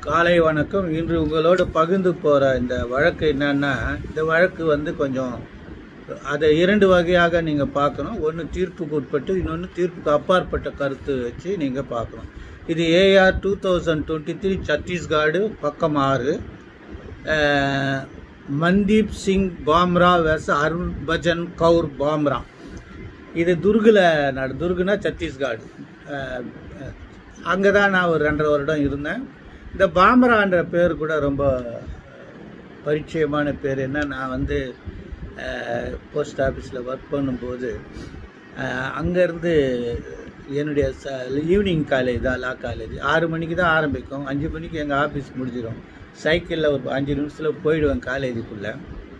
காலை வணக்கம் இன்று உங்களோடு பகிர்ந்து போகிற இந்த வழக்கு என்னன்னா இந்த வழக்கு வந்து கொஞ்சம் அதை இரண்டு வகையாக நீங்கள் பார்க்கணும் ஒன்று தீர்ப்புக்கு உட்பட்டு இன்னொன்று தீர்ப்புக்கு அப்பாற்பட்ட கருத்து வச்சு நீங்கள் பார்க்கணும் இது AIR two thousand twenty three Chhattisgarh பக்கம் ஆறு அஹ், மன்தீப் சிங் பாம்ரா வெஸ் அருண் பஜன் கவுர் பாம்ரா இது துர்கில் நட துர்குனா சத்தீஸ்கர் அங்கே தான் நான் ஒரு ரெண்டரை வருடம் இருந்தேன் இந்த பாமரான்ற பேர் கூட ரொம்ப பரிச்சயமான பேர் என்ன நான் வந்து போஸ்ட் ஆஃபீஸில் ஒர்க் பண்ணும்போது அங்கேருந்து என்னுடைய ச ஈவினிங் காலேஜ் தான் லா காலேஜ் ஆறு மணிக்கு தான் ஆரம்பிக்கும் அஞ்சு மணிக்கு எங்கள் ஆஃபீஸ் முடிஞ்சிடும் சைக்கிளில் ஒரு அஞ்சு நிமிஷத்தில் போயிடுவேன் காலேஜுக்குள்ளே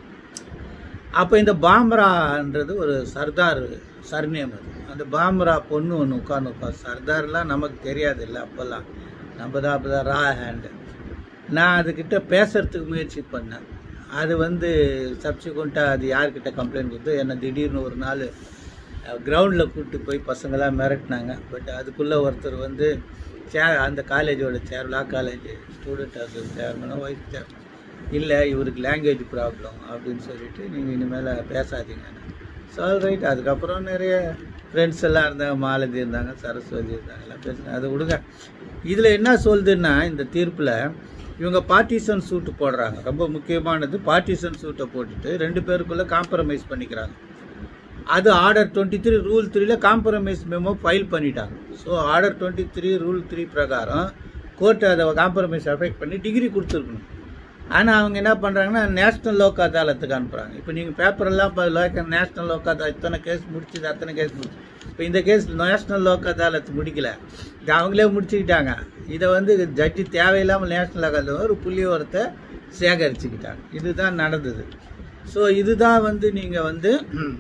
அப்போ இந்த பாம்ரான்றது ஒரு சர்தார் சர்நேம் அது அந்த பாம்ரா பொண்ணு ஒன்று உட்காந்து உட்காந்து சர்தார்லாம் நமக்கு தெரியாது இல்லை அப்போல்லாம் நம்ம தான் அப்போ தான் ரா ஹேண்டு நான் அதுக்கிட்ட பேசுறதுக்கு முயற்சி பண்ணேன் அது வந்து சப்சிக்வெண்ட்டாக அது யார்கிட்ட கம்ப்ளைண்ட் கொடுத்தோ என்னை திடீர்னு ஒரு நாள் கிரவுண்டில் கூப்பிட்டு போய் பசங்களாம் மிரட்டினாங்க பட் அதுக்குள்ளே ஒருத்தர் வந்து சே அந்த காலேஜோட chair law college student association சேர்மனோ வைஸ் சேர்மன் இல்லை இவருக்கு லாங்குவேஜ் ப்ராப்ளம் அப்படின்னு சொல்லிட்டு நீங்கள் இனிமேல் பேசாதீங்க சால் ரைட் அதுக்கப்புறம் நிறைய ஃப்ரெண்ட்ஸ் எல்லாம் இருந்தாங்க மாலதி இருந்தாங்க சரஸ்வதி இருந்தாங்க எல்லாம் பேசுனாங்க அதை விடுங்க இதில் என்ன சொல்லுதுன்னா இந்த தீர்ப்பில் இவங்க பார்ட்டிசன் சூட்டு போடுறாங்க ரொம்ப முக்கியமானது பார்ட்டிசன் சூட்டை போட்டுட்டு ரெண்டு பேருக்குள்ளே காம்ப்ரமைஸ் பண்ணிக்கிறாங்க அது ஆர்டர் டுவெண்ட்டி த்ரீ ரூல் த்ரீல காம்ப்ரமைஸ் மெமோ ஃபைல் பண்ணிட்டாங்க so order twenty three rule three பிரகாரம் கோர்ட்டு அதை காம்ப்ரமைஸ் அஃபெக்ட் பண்ணி டிகிரி கொடுத்துருக்கணும் ஆனால் அவங்க என்ன பண்ணுறாங்கன்னா நேஷ்னல் லோக் அதாலத்துக்கு அனுப்புகிறாங்க இப்போ நீங்கள் பேப்பரெல்லாம் இப்போ லோக்க நேஷ்னல் லோக் அதாலத் இத்தனை கேஸ் முடிச்சுது அத்தனை கேஸ் முடிச்சு இப்போ இந்த கேஸ் நேஷ்னல் லோக் அதாலத் முடிக்கல இது அவங்களே முடிச்சுக்கிட்டாங்க இதை வந்து ஜட்ஜி தேவையில்லாமல் நேஷ்னல் அதாலத் ஒரு புள்ளியோரத்தை சேகரிச்சுக்கிட்டாங்க இதுதான் நடந்தது ஸோ இதுதான் வந்து நீங்கள் வந்து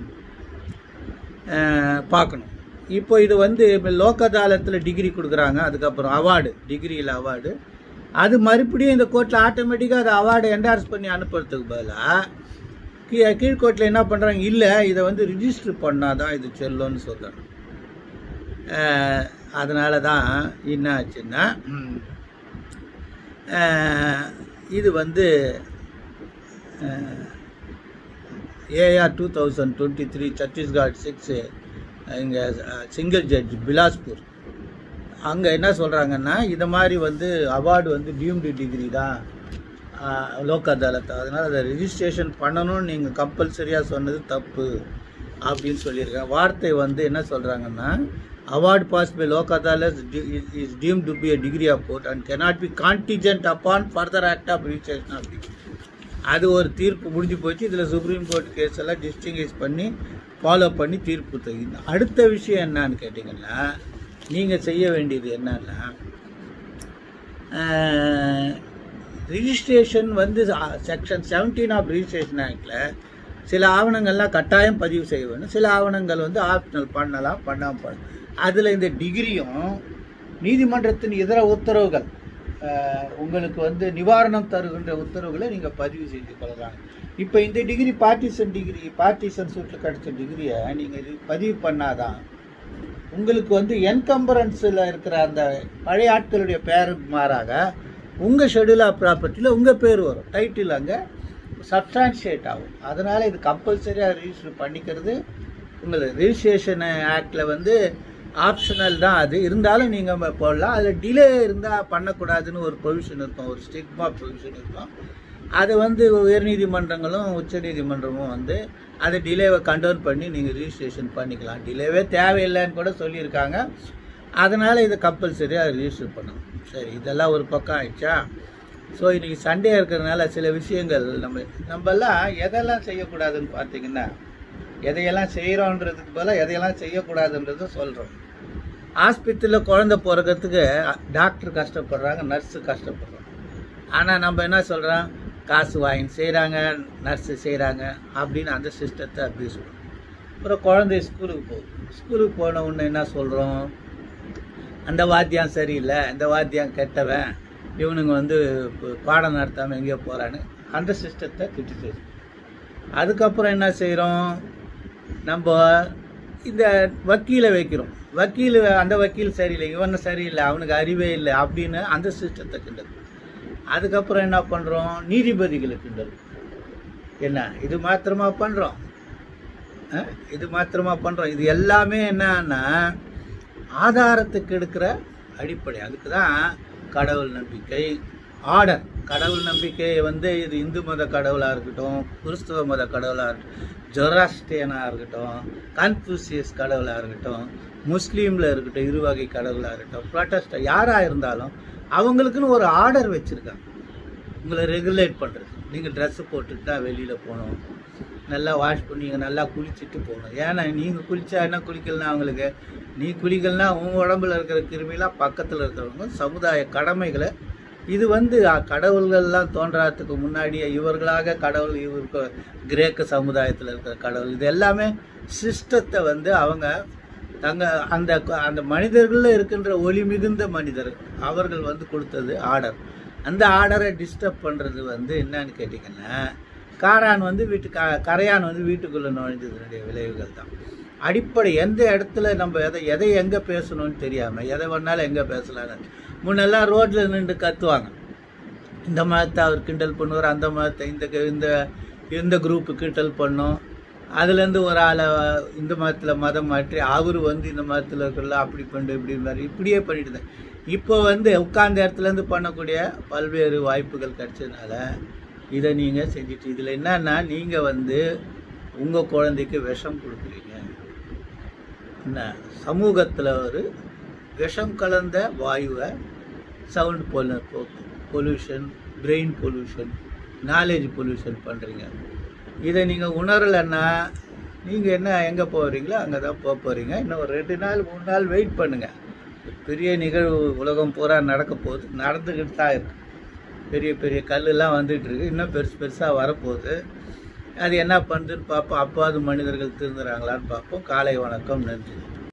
அஹ், பார்க்கணும் இப்போ இது வந்து இப்போ லோக் அதாலத்தில் டிகிரி கொடுக்குறாங்க அதுக்கப்புறம் அவார்டு டிகிரியில் அவார்டு அது மறுபடியும் இந்த கோர்ட்டில் ஆட்டோமேட்டிக்காக அது அவார்டை என்டார்ஸ் பண்ணி அனுப்புறதுக்கு பதிலாக கீ கீழ்கோர்ட்டில் என்ன பண்ணுறாங்க இல்லை இதை வந்து ரிஜிஸ்டர் பண்ணாதான் இது செல்லும்னு சொல்கிறாங்க அதனால தான் என்ன ஆச்சுன்னா ம், அஹ், இது வந்து AIR two thousand twenty three Chhattisgarh six இங்கே சிங்கிள் ஜட்ஜ் பிலாஸ்பூர் அங்கே என்ன சொல்கிறாங்கன்னா இந்த மாதிரி வந்து அவார்டு வந்து டியூம்டு டிகிரி தான் ஆஹ், லோக் அதாலத் அதனால் அதை ரிஜிஸ்ட்ரேஷன் பண்ணணும்னு நீங்கள் கம்பல்சரியாக சொன்னது தப்பு அப்படின்னு சொல்லியிருக்காங்க வார்த்தை வந்து என்ன சொல்கிறாங்கன்னா award pass by Lok Adalat is deemed to be a decree of court and cannot be contingent upon further act of registration of decree அது ஒரு தீர்ப்பு முடிஞ்சு போச்சு இதில் சுப்ரீம் கோர்ட் கேஸ் எல்லாம் டிஸ்டிங்கைஸ் பண்ணி ஃபாலோ பண்ணி தீர்ப்பு தகுந்த அடுத்த விஷயம் என்னன்னு கேட்டிங்கன்னா நீங்கள் செய்ய வேண்டியது என்னன்னா ரிஜிஸ்ட்ரேஷன் வந்து செக்ஷன் செவன்டீன் ஆஃப் ரிஜிஸ்ட்ரேஷன் ஆக்டில் சில ஆவணங்கள்லாம் கட்டாயம் பதிவு செய்ய வேணும் சில ஆவணங்கள் வந்து ஆப்ஷனல் பண்ணலாம் பண்ணாமல் பண்ணலாம் அதில் இந்த டிகிரியும் நீதிமன்றத்தின் இதர உத்தரவுகள் அஹ், உங்களுக்கு வந்து நிவாரணம் தருகின்ற உத்தரவுகளை நீங்கள் பதிவு செய்து கொள்ளலாம் இப்போ இந்த டிகிரி பார்ட்டிசன் டிகிரி பார்ட்டிசன் சூட்டில் கிடைச்ச டிகிரியை நீங்கள் பதிவு பண்ணாதான் உங்களுக்கு வந்து என்கம்பரன்ஸில் இருக்கிற அந்த பழைய ஆட்களுடைய பேருக்கு மாறாக உங்கள் ஷெடியூல் ஆஃப் ப்ராப்பர்ட்டியில் உங்கள் பேர் வரும் டைட்டில் அங்கே சப்ஸ்டான்ஷியேட் ஆகும் அதனால் இது கம்பல்சரியாக ரிஜிஸ்டர் பண்ணிக்கிறது உங்களை ரிஜிஸ்ட்ரேஷன் ஆக்டில் வந்து ஆப்ஷனல் தான் அது இருந்தாலும் நீங்கள் போடலாம் அதில் டிலே இருந்தால் பண்ணக்கூடாதுன்னு ஒரு ப்ரொவிஷன் இருக்கும் ஒரு ஸ்டிக்மா ப்ரொவிஷன் இருக்கும் அது வந்து உயர்நீதிமன்றங்களும் உச்சநீதிமன்றமும் வந்து அதை டிலேவை கண்டோன் பண்ணி நீங்கள் ரிஜிஸ்ட்ரேஷன் பண்ணிக்கலாம் டிலேவே தேவையில்லைன்னு கூட சொல்லியிருக்காங்க அதனால் இதை கம்பல்சரியாக ரிஜிஸ்டர் பண்ணணும் சரி இதெல்லாம் ஒரு பக்கம் ஆயிடுச்சா ஸோ இன்றைக்கி சண்டே இருக்கிறதுனால சில விஷயங்கள் நம்ம நம்மெல்லாம் எதெல்லாம் செய்யக்கூடாதுன்னு பார்த்தீங்கன்னா எதையெல்லாம் செய்கிறோன்றதுக்கு பதிலாக எதையெல்லாம் செய்யக்கூடாதுன்றதை சொல்கிறோம் ஆஸ்பத்திரியில் குழந்தை பிறக்கிறதுக்கு டாக்டர் கஷ்டப்படுறாங்க நர்ஸு கஷ்டப்படுறாங்க ஆனால் நம்ம என்ன சொல்கிறோம் காசு வாங்கி செய்கிறாங்க நர்ஸு செய்கிறாங்க அப்படின்னு அந்த சிஸ்டத்தை அப்யூஸ் பண்ணுறோம் அப்புறம் குழந்தை ஸ்கூலுக்கு போகுது ஸ்கூலுக்கு போன உடனே என்ன சொல்கிறோம் அந்த வாத்தியம் சரியில்லை இந்த வாத்தியம் கெட்டவன் இவனுங்க வந்து இப்போ பாடம் நடத்தாமல் எங்கேயோ போகிறான்னு அந்த சிஸ்டத்தை கிரிட்டிசைஸ் அதுக்கப்புறம் என்ன செய்கிறோம் நம்ம இந்த வக்கீலை வைக்கிறோம் வக்கீல் அந்த வக்கீல் சரியில்லை இவன் சரியில்லை அவனுக்கு அறிவே இல்லை அப்படின்னு அந்த சிஸ்டத்தை கிண்டது அதுக்கப்புறம் என்ன பண்ணுறோம் நீதிபதிகளுக்கு கிண்டல் என்ன இது மாத்திரமா பண்ணுறோம் இது மாத்திரமா பண்ணுறோம் இது எல்லாமே என்னன்னா ஆதாரத்துக்கு எடுக்கிற அடிப்படை அதுக்கு தான் கடவுள் நம்பிக்கை ஆர்டர் கடவுள் நம்பிக்கை வந்து இது இந்து மத கடவுளாக இருக்கட்டும் கிறிஸ்துவ மத கடவுளாக இருக்கட்டும் ஜொராஸ்டியனாக இருக்கட்டும் கன்ஃபூசியஸ் கடவுளாக இருக்கட்டும் முஸ்லீமில் இருக்கட்டும் இருவகை கடவுளாக இருக்கட்டும் ப்ரொட்டஸ்ட யாராக இருந்தாலும் அவங்களுக்குன்னு ஒரு ஆர்டர் வச்சுருக்காங்க உங்களை ரெகுலேட் பண்ணுறது நீங்கள் ட்ரெஸ்ஸு போட்டுட்டு தான் வெளியில் போகணும் நல்லா வாஷ் பண்ணி நல்லா குளிச்சுட்டு போகணும் ஏன்னா நீங்கள் குளிச்சா என்ன குளிக்கலனா அவங்களுக்கு நீ குளிக்கலனா உங்கள் உடம்புல இருக்கிற கிருமிலாம் பக்கத்தில் இருக்கிறவங்க சமுதாய கடமைகளை இது வந்து அ, கடவுள்கள்லாம் தோன்றாததுக்கு முன்னாடியே இவர்களாக கடவுள் இவருக்கு கிரேக்க சமுதாயத்தில் இருக்கிற கடவுள் இது எல்லாமே சிஸ்டத்தை வந்து அவங்க தங்க அந்த அந்த மனிதர்களில் இருக்கின்ற ஒளி மிகுந்த மனிதர் அவர்கள் வந்து கொடுத்தது ஆர்டர் அந்த ஆர்டரை டிஸ்டர்ப் பண்ணுறது வந்து என்னன்னு கேட்டிங்கன்னா காரான் வந்து வீட்டு க கரையான் வந்து வீட்டுக்குள்ளே நுழைஞ்சதுனுடைய விளைவுகள் தான் அடிப்படை எந்த இடத்துல நம்ம எதை எதை எங்கே பேசணும்னு தெரியாமல் எதை வேணாலும் எங்கே பேசலாம்னு முன்னெல்லாம் ரோட்டில் நின்று கத்துவாங்க இந்த மதத்தை அவர் கிண்டல் பண்ணுவார் அந்த மதத்தை இந்த க- இந்த இந்த குரூப்பு கிண்டல் பண்ணும் அதுலேருந்து ஒரு ஆளை இந்த மதத்தில் மதம் மாற்றி அவர் வந்து இந்த மதத்தில் இருக்கிறல அப்படி பண்ணு இப்படி மாதிரி இப்படியே பண்ணிட்டு இருந்தேன் இப்போ வந்து உட்கார்ந்த இடத்துலேருந்து பண்ணக்கூடிய பல்வேறு வாய்ப்புகள் கிடைச்சதுனால இதை நீங்கள் செஞ்சுட்டு இதில் என்னன்னா நீங்கள் வந்து உங்கள் குழந்தைக்கு விஷம் கொடுக்குறீங்க என்ன சமூகத்தில் ஒரு விஷம் கலந்த வாயுவை சவுண்ட் பொலு pollution brain pollution knowledge pollution பண்ணுறீங்க இதை நீங்கள் உணரலைன்னா நீங்கள் என்ன எங்கே போகிறீங்களோ அங்கே தான் போக போகிறீங்க இன்னும் ஒரு ரெண்டு நாள் மூணு நாள் வெயிட் பண்ணுங்கள் பெரிய நிகழ்வு உலகம் பூரா நடக்க போகுது நடந்துக்கிட்டு தான் இருக்கு பெரிய பெரிய கல்லெல்லாம் வந்துட்டு இருக்கு இன்னும் பெருசு பெருசாக வரப்போகுது அது என்ன பண்ணுதுன்னு பார்ப்போம் அப்போது மனிதர்கள் திருந்துறாங்களான்னு பார்ப்போம் காலை வணக்கம் நன்றி